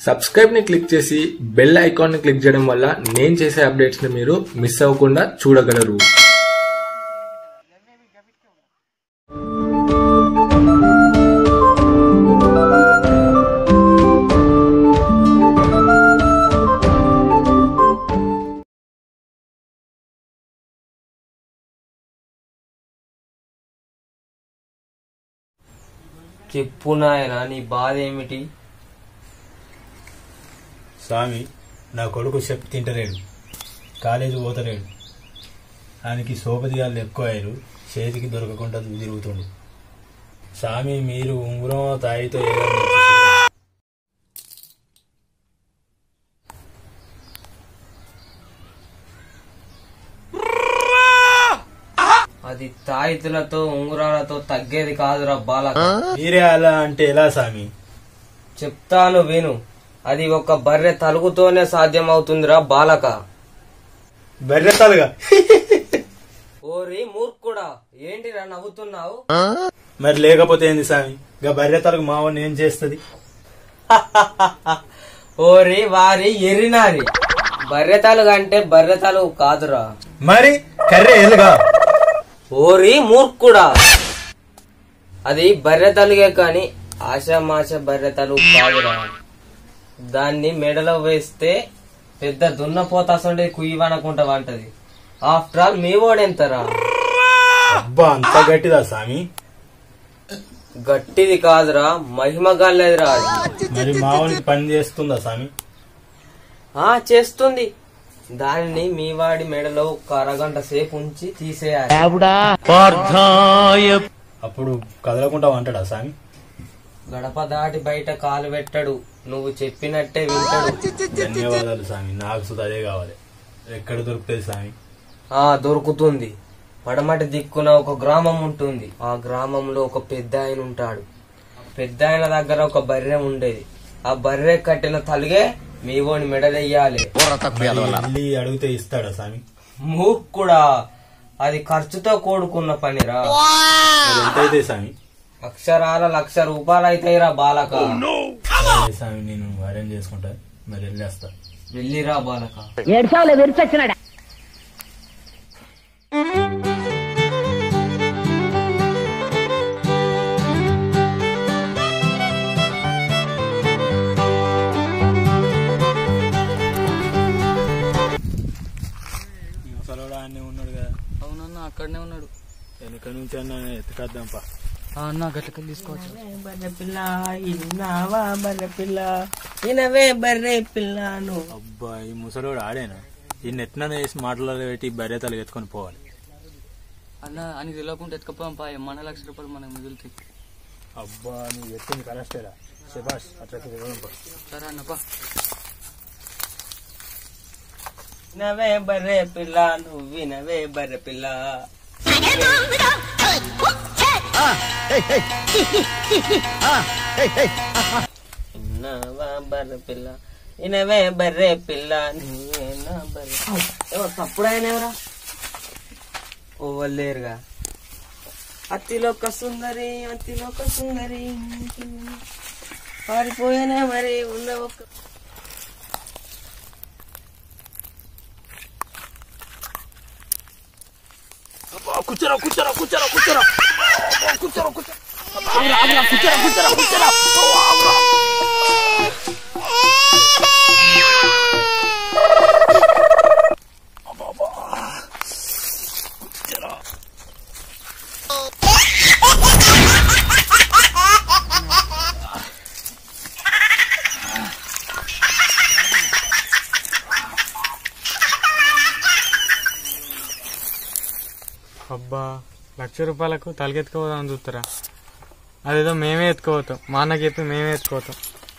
Subscribe ని click చేసి bell icon ని క్లిక్ చేయడం వల్ల నేను చేసే అప్డేట్స్ ని మీరు మిస్ అవ్వకుండా చూడగలరు చెప్పు నాయన నీ బాధ ఏమిటి స్వామి నా కొడుకు చెప్పు తింటలేడు కాలేజీ పోతలేడు ఆయనకి సోపదిగాళ్ళు ఎక్కువ అయ్యారు చేతికి దొరకకుండా తిరుగుతుండు స్వామి మీరు ఉంగరం తాయితో ఏదో ఒకటి చేయండి. అది తాయితులతో ఉంగురాలతో తగ్గేది కాదురా బాలక మీరే అలా అంటే ఎలా స్వామి చెప్తాను విను అది ఒక బర్రె తలుగుతోనే సాధ్యమవుతుందిరా బాలక బెర్రెతాలుగా ఓరి మూర్ఖుడా ఏంటిరా నవ్వుతున్నావు మరి లేకపోతే ఏంది స్వామి ఇక బర్రెతలకు మావని ఏం చేస్తుంది ఓరి వారి ఎరినారి బర్రె తలుగు అంటే బర్రె తలుగు కాదురా మరి కర్రే ఎలుగా ఓరి మూర్ఖుడా అది బర్రె తలుగే కాని ఆశామాష బర్రె తలుగు కాదురా దాన్ని మెడలో వేస్తే పెద్ద దున్నపోతాసండే కుయ్యవనుకుంటా వంటది ఆఫ్టర్ ఆల్ మీ ఓడెంతరా అబ్బా అంత గట్టిదా స్వామి గట్టిది కాదురా మహిమ గల్లేదురా అది మరి మావనికి పని చేస్తుందా స్వామి ఆ చేస్తుంది దానిని మీ వాడి మెడలో ఒక అరగంట సేపు ఉంచి తీసేయాలి అప్పుడు కదలకుండా అంటాడా స్వామి గడప దాటి బయట కాలు పెట్టడు నువ్వు చెప్పినట్టే వింటాడు ధన్యవాదాలు స్వామి నాకు సుధా అదే కావాలి ఎక్కడ దొరుకుతుంది స్వామి ఆ దొరుకుతుంది పడమటి దిక్కున ఒక గ్రామం ఉంటుంది ఆ గ్రామంలో ఒక పెద్ద ఆయన ఉంటాడు పెద్ద ఆయన దగ్గర ఒక బర్రె ఉండేది ఆ బర్రె కట్టిన తలిగే మీ ఓని మెడలెయ్యాలి మరి వెళ్ళి అడిగితే ఇస్తాడా స్వామి మూర్ఖుడా అది ఖర్చుతో కూడుకున్న పనిరా మరి ఎంత అయితే స్వామి అక్షరాల లక్ష రూపాయలు అయితాయిరా బాలక సరే స్వామి నేను అరేంజ్ చేసుకుంటా మరి వెళ్ళేస్తా వెళ్ళిరా బాలక ఏడ్చావులే విరిచొచ్చినాడా ముసలోడు ఆయనే ఉన్నాడు కదా అవునన్న అక్కడనే ఉన్నాడు వెనక నుంచి అన్న ఎత్తుకద్దాంపా ఆ అన్న గట్లకెళ్ళి తీసుకోవచ్చు బర్రె పిల్ల ఇన్నావా బర్రె పిల్ల ఇనవే బర్రె పిల్లను అబ్బా ఈ ముసలోడు ఆడేనా ఈ నెట్న వేసి మాటలలో పెట్టి బర్రె తలకి ఎత్తుకొని పోవాలి అన్న అని తెలియకుండా ఎత్తుకపోయాం పా మన లక్ష రూపాయలు మనకు మిగులుతాయి అబ్బా నువ్వు చెప్పింది కరెక్టేరా శబాష్ అట్లా తిరగడం సరే అన్నపా వినవే బర్రె పిల్ల నువ్వు వినవే బర్రె పిల్ల విన్నావా బర్రె పిల్ల వినవే బర్రె పిల్ల నువ్వేనా బర్రె ఎవరు తప్పుడైన ఎవరా ఓవలేరుగా అతిలోక సుందరి అతిలోక సుందరి పారిపోయానే మరి ఉన్న ఒక్క కూర్చోరా కూర్చోరా కూర్చోరా కూర్చోరా కూర్చోరా కూర్చోరా అబ్బా లక్ష రూపాయలకు తలకెత్తుకోపోదాం చూస్తారా అదేదో మేమే ఎత్తుకోవతాం మా అన్నకి చెప్పి మేమే ఎత్తుకోవతాం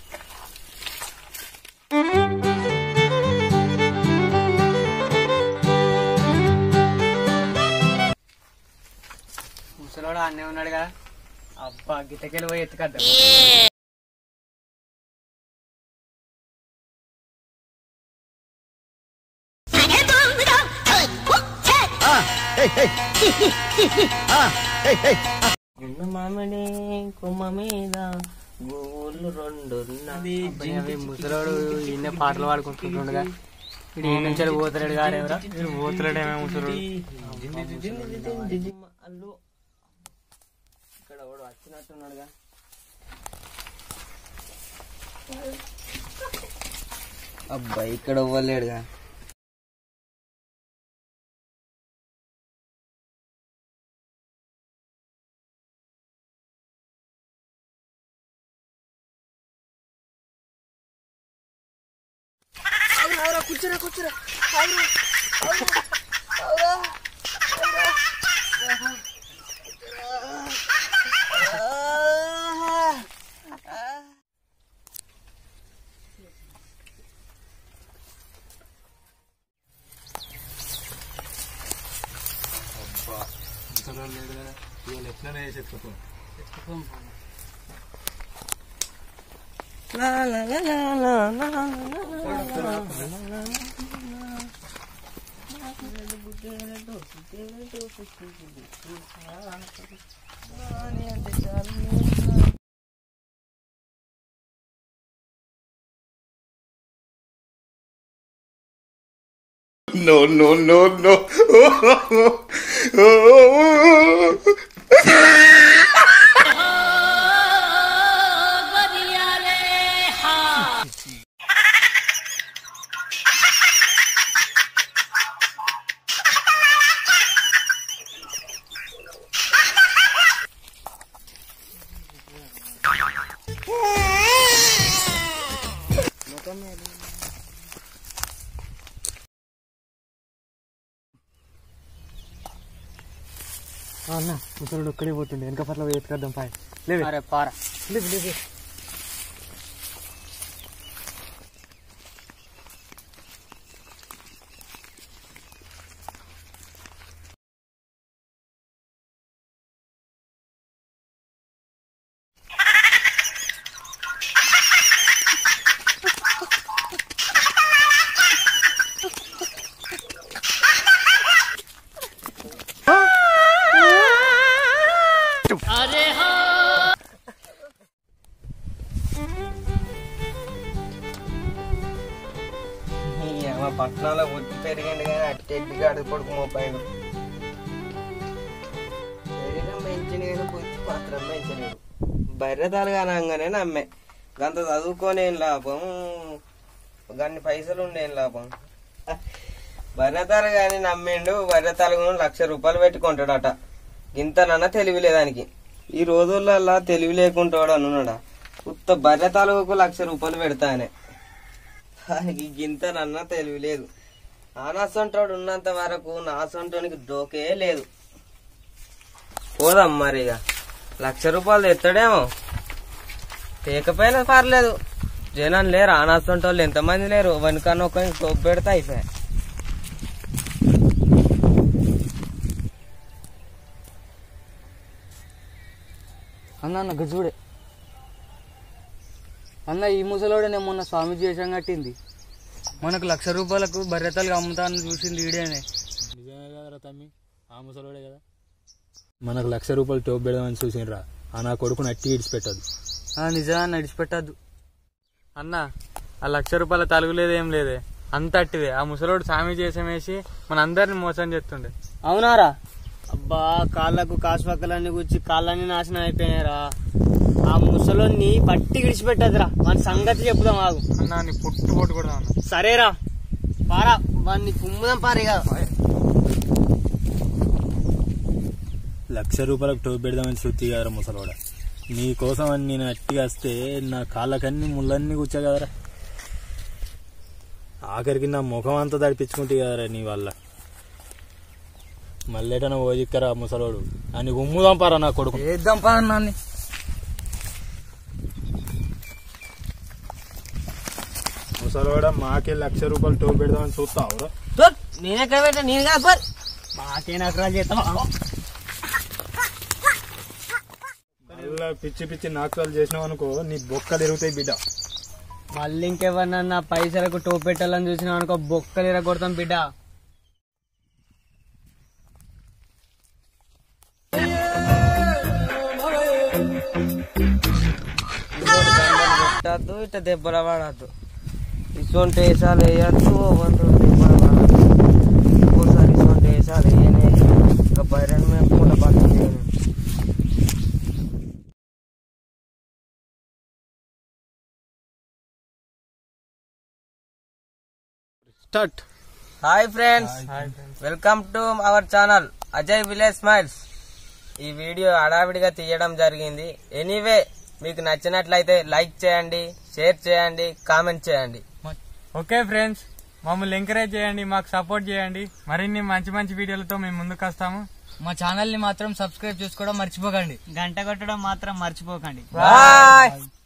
ముసలోడు అన్నే ఉన్నాడు కదా అబ్బా గిట్టకెళ్ళి పోయి ఎత్తుకద్దా ఉన్న మామిడి కొమ్మ మీద గోళ్ళు రెండు అబ్బాయి, అవి ముసలోడు ఈయన పాటలు పాడుకుంటుండగా ఇడు ఈ నుంచి పోతాడు గారేవరా వీడు పోతులేడేమో ముసలోడు అల్లు ఇక్కడ వాడు వచ్చినట్టున్నాడుగా అబ్బాయి ఇక్కడ ఇవ్వలేడుగా ఎట్లనే చేసేసుకో No, no, no, no. అన్న ముసలోడు ఒక్కడే పోతుండే వెనక పట్ల ఎత్తుకద్దాం పాయ్ లేవే అరే పారా లేవు లేవు మా పట్టణంలో పుట్టి పెరిగిండు కానీ అట్టి ఎడ్డిగా అడుగు కొడుకు మోపాడు శరీరం పెంచిండు కానీ బుద్ధి మాత్రం పెంచలేడు బర్రెతాలు కానంగానే నమ్మే గంత చదువుకొని ఏం లాభం గన్ని పైసలు ఉండే ఏం లాభం బర్రెతాలు కానీ నమ్మిండు బర్రెతాలు కూడా లక్ష రూపాయలు పెట్టుకుంటాడట గింతనన్నా తెలివి లేదానికి ఈ రోజులల్లా తెలివి లేకుంటాడు అనున్నాడా ఉత్త బర్రె తాలూకు లక్ష రూపాయలు పెడతానే దానికి గింతనన్నా తెలివి లేదు నానసంటోడు ఉన్నంత వరకు నా సొంటోనికి డోకే లేదు పోదాం మరి ఇక లక్ష రూపాయలు తెస్తాడేమో తేకపోయినా పర్లేదు జనం లేరు ఆనాసంటోళ్ళు ఎంతమంది లేరు వనుకన్నా ఒక తోపు పెడితే అయిపోయాయి అన్న అన్న గజుడే అన్న ఈ ముసలోడే నేను మొన్న స్వామీజీ వేషం కట్టింది మనకు లక్ష రూపాయలకు బర్రెతలుగా అమ్ముతాను చూసింది ఈడేనే నిజమే కదరా తమ్మి ఆ ముసలోడే కదా మనకు లక్ష రూపాయలు టోప్ పెడదామని చూసినరా ఆ నా కొడుకుని అట్టి ఇడిచిపెట్టదు ఆ, నిజంగా నడిచిపెట్టద్దు అన్న ఆ లక్ష రూపాయల తలుగులేదు ఏం లేదే అంత అట్టిదే ఆ ముసలోడు సామి చేసం వేసి మన అందరిని మోసం చేస్తుండే అవునారా అబ్బా కాళ్ళకు కాసుపక్కలన్నీ కూర్చి కాళ్ళన్నీ నాశనం అయిపోయినారా ఆ ముసలోని పట్టి విడిచిపెట్టదురా మన సంగతి చెప్పుదాం ఆగు అన్న నీ పుట్టు పొట్టు కూడా అన్న సరేరా పారా వాడిని కుమ్ముదాం పారిగా లక్ష రూపాయలకు టోప్ పెడదామని శృతి కదరా ముసలోడ నీ కోసం అని నేను అట్టిగా వస్తే నా కాళ్ళకన్నీ ముళ్ళన్నీ కూర్చో కదరా ఆఖరికి నా ముఖం అంతా తడిపించుకుంటే కదరా నీ వల్ల మళ్ళేటన ఓజిక్కరా ముసలోడు అని ఉమ్ముదాం పారా నా కొడుకు వేద్దాం పా నాన్ని ముసలోడ మాకే లక్ష రూపాయలు టోప్ పెడదామని చూస్తావురా నేనే పెట్టా నేను కాదు పర్ మాకేం అక్రాలు చేస్తావా మళ్ళా పిచ్చి పిచ్చి నాకులు చేసినావు అనుకో నీ బొక్కలు ఎరుగుతాయి బిడ్డ మళ్ళీ ఇంకెవరినన్నా పైసలకు టోపు పెట్టాలని చూసినావు అనుకో బొక్కలు ఇరగొడతాం బిడ్డ వేయద్దు ఇట్లా దెబ్బల పడద్దు ఇటువంటి వేసాలు వేయద్దు వంద దెబ్బల పడద్దు ఇంకోసారి ఇటువంటి వేసాలు వేయనే ఇంకా బైరన్ మేపుకుంటా బతుకు start hi friends welcome to our channel Ajay village smiles ఈ వీడియో హడావిడిగా తీయడం జరిగింది ఎనీవే మీకు నచ్చినట్లయితే లైక్ చేయండి షేర్ చేయండి కామెంట్ చేయండి ఓకే ఫ్రెండ్స్ మమ్మల్ని ఎంకరేజ్ చేయండి మాకు సపోర్ట్ చేయండి మరిన్ని మంచి మంచి వీడియోలతో మేము ముందుకు వస్తాము మా ఛానల్ ని మాత్రం సబ్స్క్రైబ్ చేసుకోవడం మర్చిపోకండి గంట కొట్టడం మాత్రం మర్చిపోకండి బాయ్